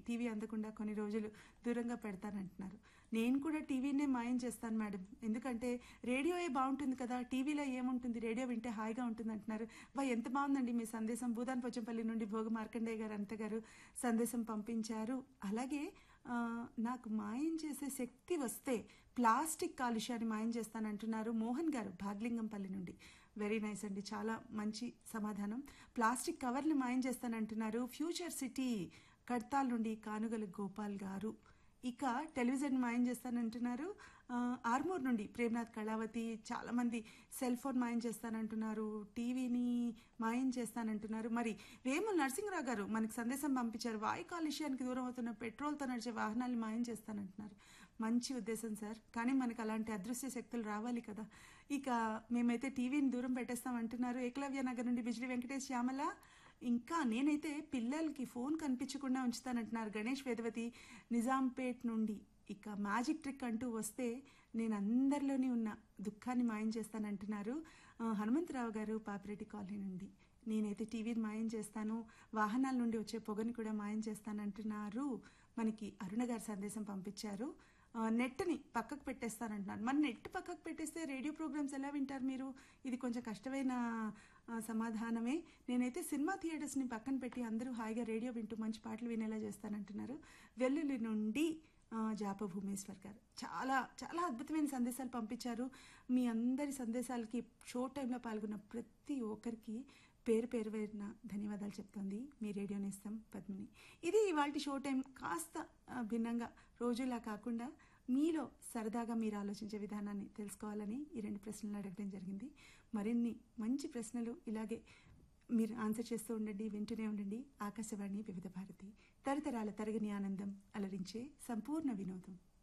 TV అందకుండా కొన్ని రోజులు దూరంగా పెడతానంటున్నారు నేను కూడా టీవీనే మాయం చేస్తాను మేడం ఎందుకంటే రేడియోయే బాగుంటుంది కదా టీవీలో ఏముంటుంది రేడియో వింటే హాయిగా ఉంటుంది అంటున్నారు బా ఎంత బాగుందండి మీ సందేశం భూదాన్ పోచంపల్లి నుండి భోగ మార్కండేయ గారు అంత గారు సందేశం పంపించారు అలాగే ఆ, నాకు మాయం చేసే శక్తి వస్తే ప్లాస్టిక్ కాలుష్యాన్ని మాయం చేస్తానంటున్నారు మోహన్ గారు భాగ్లింగంపల్లి నుండి వెరీ నైస్ అండి చాలా మంచి సమాధానం ప్లాస్టిక్ కవర్ని మాయం చేస్తానంటున్నారు ఫ్యూచర్ సిటీ కడ్తాల్ నుండి కానుగల గోపాల్ గారు ఇక టెలివిజన్ మాయం చేస్తానంటున్నారు ఆ, ఆర్మూర్ నుండి ప్రేమ్నాథ్ కళావతి చాలా మంది సెల్ ఫోన్ మాయం చేస్తానంటున్నారు టీవీని మాయం చేస్తానంటున్నారు మరి వేముల నరసింహరావు గారు మనకి సందేశం పంపించారు వాయు కాలుష్యానికి దూరం అవుతున్న పెట్రోల్తో నడిచే వాహనాలు మాయం చేస్తానంటున్నారు మంచి ఉద్దేశం సార్ కానీ మనకు అలాంటి అదృశ్య శక్తులు రావాలి కదా ఇక మేమైతే టీవీని దూరం పెట్టేస్తామంటున్నారు ఏకలవ్య నగర్ నుండి బిజ్లీ వెంకటేష్ శ్యామల ఇంకా నేనైతే పిల్లలకి ఫోన్ కనిపించకుండా ఉంచుతానంటున్నారు గణేష్ వేదవతి నిజాంపేట్ నుండి ఇక మ్యాజిక్ ట్రిక్ అంటూ వస్తే నేను అందరిలోని ఉన్న దుఃఖాన్ని మాయం చేస్తానంటున్నారు ఆ, హనుమంతరావు గారు పాపిరెడ్డి కాలనీ నుండి నేనైతే టీవీని మాయం చేస్తాను వాహనాల నుండి వచ్చే పొగని కూడా మాయం చేస్తానంటున్నారు మనకి అరుణ గారు సందేశం పంపించారు ఆ, నెట్ని పక్కకు పెట్టేస్తానంటున్నారు మరి నెట్ పక్కకు పెట్టేస్తే రేడియో ప్రోగ్రామ్స్ ఎలా వింటారు మీరు ఇది కొంచెం కష్టమైన ఆ, సమాధానమే నేనైతే సినిమా థియేటర్స్ని పక్కన పెట్టి అందరూ హాయిగా రేడియో వింటూ మంచి పాటలు వినేలా చేస్తానంటున్నారు వెల్లుల్లి నుండి ఆ, జాప భూమేశ్వర్ గారు చాలా చాలా అద్భుతమైన సందేశాలు పంపించారు మీ అందరి సందేశాలకి షో టైంలో పాల్గొన్న ప్రతి ఒక్కరికి పేరు పేరు పేరున ధన్యవాదాలు చెప్తోంది మీ రేడియో నేస్తం పద్మిని ఇది ఇవాళ షో టైం కాస్త ఆ, భిన్నంగా రోజులా కాకుండా మీలో సరదాగా మీరు ఆలోచించే విధానాన్ని తెలుసుకోవాలని ఈ రెండు ప్రశ్నలు అడగడం జరిగింది మరిన్ని మంచి ప్రశ్నలు ఇలాగే మీరు ఆన్సర్ చేస్తూ ఉండండి వింటూనే ఉండండి ఆకాశవాణి వివిధ భారతి తరతరాల తరగని ఆనందం అలరించే సంపూర్ణ వినోదం